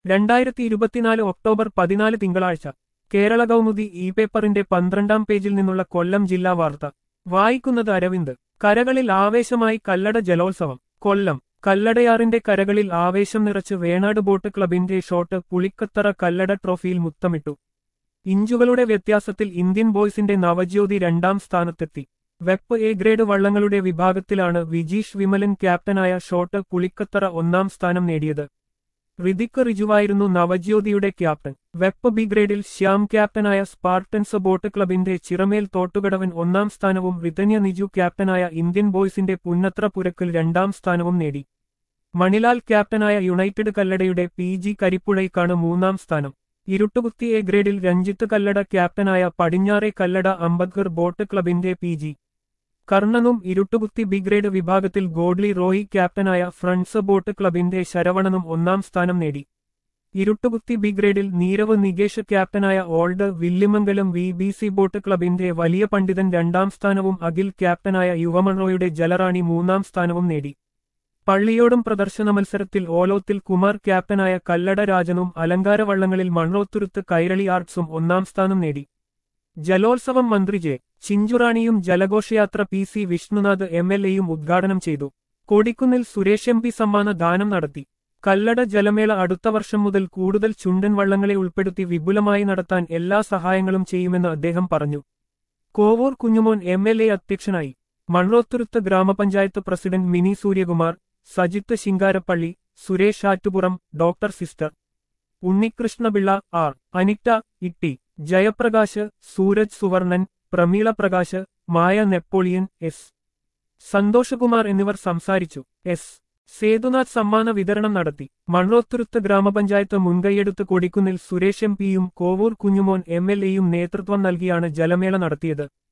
രണ്ടായിരത്തി ഇരുപത്തിനാല് ഒക്ടോബർ പതിനാല് തിങ്കളാഴ്ച കേരള കൗമുദി ഇ പേപ്പറിന്റെ പന്ത്രണ്ടാം പേജിൽ നിന്നുള്ള കൊല്ലം ജില്ലാ വാർത്ത വായിക്കുന്നത് അരവിന്ദ് കരകളിൽ ആവേശമായി കല്ലട ജലോത്സവം കൊല്ലം കല്ലടയാറിന്റെ കരകളിൽ ആവേശം നിറച്ച് വേണാട് ബോട്ട് ക്ലബിന്റെ ഷോട്ട് പുളിക്കത്തറ കല്ലട ട്രോഫിയിൽ മുത്തമിട്ടു ഇഞ്ചുകളുടെ വ്യത്യാസത്തിൽ ഇന്ത്യൻ ബോയ്സിന്റെ നവജ്യോതി രണ്ടാം സ്ഥാനത്തെത്തി വെപ്പ് എ ഗ്രേഡ് വള്ളങ്ങളുടെ വിഭാഗത്തിലാണ് വിജീഷ് വിമലൻ ക്യാപ്റ്റനായ ഷോട്ട് പുളിക്കത്തറ ഒന്നാം സ്ഥാനം നേടിയത് ഋതിക് റിജുവായിരുന്നു നവജ്യോതിയുടെ ക്യാപ്റ്റൻ വെപ്പ് ബി ഗ്രേഡിൽ ശ്യാം ക്യാപ്റ്റനായ സ്പാർട്ടൻസ് ബോട്ട് ക്ലബിന്റെ ചിറമേൽ തോട്ടുകടവൻ ഒന്നാം സ്ഥാനവും റിതന്യ നിജു ക്യാപ്റ്റനായ ഇന്ത്യൻ ബോയ്സിന്റെ പുന്നത്ര പുരക്കൽ രണ്ടാം സ്ഥാനവും നേടി മണിലാൽ ക്യാപ്റ്റനായ യുണൈറ്റഡ് കല്ലടയുടെ പി ജി കരിപ്പുഴയ്ക്കാണ് മൂന്നാം സ്ഥാനം ഇരുട്ടുകുത്തി എ ഗ്രേഡിൽ രഞ്ജിത്ത് കല്ലട ക്യാപ്റ്റനായ പടിഞ്ഞാറെ കല്ലട അംബദ്കർ ബോട്ട് ക്ലബിന്റെ പി ജി കർണനും ഇരുട്ടുകുത്തി ബി ഗ്രേഡ് വിഭാഗത്തിൽ ഗോഡ്ലി റോയി ക്യാപ്റ്റനായ ഫ്രണ്ട്സ് ബോട്ട് ക്ലബിന്റെ ശരവണനും ഒന്നാം സ്ഥാനം നേടി ഇരുട്ടുകുത്തി ബി ഗ്രേഡിൽ നീരവ് നികേഷ് ക്യാപ്റ്റനായ old Villyamangalam V B C boat ക്ലബിന്റെ വലിയ പണ്ഡിതൻ രണ്ടാം സ്ഥാനവും അഖിൽ ക്യാപ്റ്റനായ യുവമൺറോയുടെ ജലറാണി മൂന്നാം സ്ഥാനവും നേടി പള്ളിയോടും പ്രദർശന മത്സരത്തിൽ ഓലോത്തിൽ കുമാർ ക്യാപ്റ്റനായ കല്ലട രാജനും അലങ്കാര വള്ളങ്ങളിൽ മൺറോത്തുരുത്ത് കൈരളി ആർട്സും ഒന്നാം സ്ഥാനം നേടി ജലോത്സവം മന്ത്രി ജെ ചിഞ്ചുറാണിയും ജലഘോഷയാത്ര P C Vishnunath M L എയും ഉദ്ഘാടനം ചെയ്തു കൊടിക്കുന്നിൽ സുരേഷ് എം പി സമ്മാന ദാനം നടത്തി കല്ലട ജലമേള അടുത്ത വർഷം മുതൽ കൂടുതൽ ചുണ്ടൻ വള്ളങ്ങളെ ഉൾപ്പെടുത്തി വിപുലമായി നടത്താൻ എല്ലാ സഹായങ്ങളും ചെയ്യുമെന്ന് അദ്ദേഹം പറഞ്ഞു Kovoor Kunjumon M L A അധ്യക്ഷനായി Munroethuruthu grama panchayat president Mini Suryakumar Sajith Shinkarappally Suresh Attupuram doctor sister Unnikrishnapillai R Anitta Itty Jayaprakash Suraj Suvarnan Prameela Prakash Maya Napoleon S Santhoshkumar എന്നിവർ സംസാരിച്ചു എസ് സേതുനാഥ് സമ്മാന വിതരണം നടത്തി മൺറോത്തുരുത്ത് ഗ്രാമപഞ്ചായത്ത് മുൻകൈയെടുത്ത് കൊടിക്കുന്നിൽ സുരേഷ് എം പിയും കോവൂർ കുഞ്ഞുമോൻ എം എൽ എയും നേതൃത്വം നൽകിയാണ് ജലമേള നടത്തിയത്